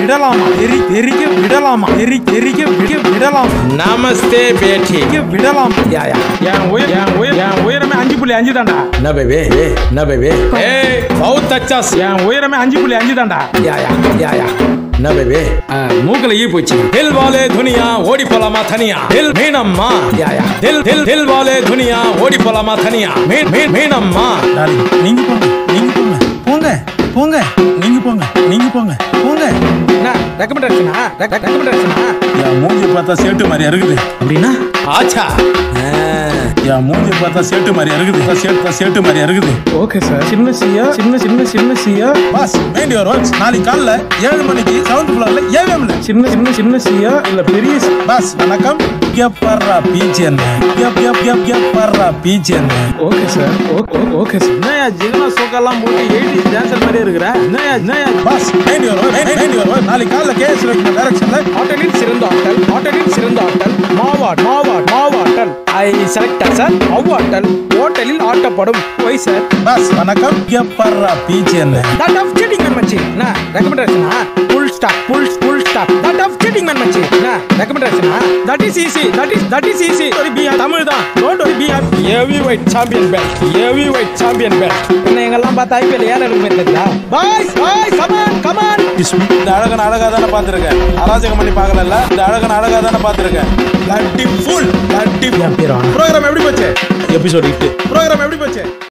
விடலாமா தெரி தெரிக்க விடலாமா தெரி தெரிக்க விட விடலாமா நமஸ்தே பேட்டி தெரிக்க விடலாமா யா யா என் உயர் என் உயர் என் உயரமே அஞ்சு புள்ளி அஞ்சு தான்டா न बेबे ए न बेबे ए बहुत अच्छा என் உயரமே அஞ்சு புள்ளி அஞ்சு தான்டா या या या या न बेबे மூக்கல ஈ போச்சு தில் வாலே துனியா ஓடி போலாமா தனியா தில் மீனம்மா யா யா தில் தில் தில் வாலே துனியா ஓடி போலாமா தனியா மீன் மீன் மீனம்மா டார்லிங் நீங்க போங்க நீங்க போங்க போங்க போங்க நீங்க போங்க நீங்க போங்க போங்க என்ன ரெக்கமெண்டேஷனா ரெக்கமெண்டேஷனா என் மூஞ்சி பார்த்தா சேட்டு மாதிரி இருக்குது அப்படின்னா ஆச்சா என் மூஞ்சி பார்த்தா சேட்டு மாதிரி இருக்குது சேட்டு சேட்டு மாதிரி இருக்குது ஓகே சார் சின்ன சியா சின்ன சின்ன சின்ன சியா பாஸ் மைண்ட் யுவர் ஒர்க்ஸ் நாளைக்கு காலைல ஏழு மணிக்கு செவன்த் ஃப்ளோர்ல ஏவிஎம்ல சின்ன சின்ன சின்ன சியா இல்ல பெரிய சி- பாஸ் வணக்கம் எப்பர்றா பீச் என்ன எப் எப் எப் எப்பர்றா பீச் என்ன ஓகே சார் ஓ- ஓ- ஓகே சார் என்னையா ஜிகனா சோக்கெல்லாம் போட்டு எயிட்டி டான்சர் மாதிரியே இருக்கிற என்னையா என்னையா boss mind your work mind your work நாளைக்கு காலைல கேஎஸ் வைக்கிற டைரக்ஷன்ல ஹோட்டலில் சிறந்த ஹோட்டல் ஹோட்டலில் சிறந்த ஹோட்டல் மாவாட் மாவாட் மாவாட்டல் ஐ செலக்ட் சார் அவ்வாட்டல் ஹோட்டலில் ஆட்டப்படும் ஒய் சார் பாஸ் வணக்கம் எப்பர்றா பீச் என்ன தட் ஆஃப் சீட்டிங் மேன் மச்சி என்ன ரெக்கமெண்டேஷனா full stop full full stop that of cheating man மச்சி என்ன ரெக்கமெண்டேஷனா that is easy that is that is easy ஒரு பி தமிழ் தான் டோன்ட் ஒரு B heavyweight champion belt heavyweight champion belt என்ன எங்கெல்லாம் பார்த்தா ஐபிஎல் யார் எடுக்குமே தெரியல பாய்ஸ் பாய்ஸ் கமான் கமான் இந்த அழகன் அழகா தானே பார்த்துருக்கேன் அராஜகம் பண்ணி பார்க்கல இந்த அழகன் அழகா தானே பார்த்துருக்கேன் லட்டி ஃபுல் லட்டி ப்ரோக்ராம் எப்படி போச்சு எபிசோட் இட்டு ப்ரோக்ராம் எப்படி போச்சு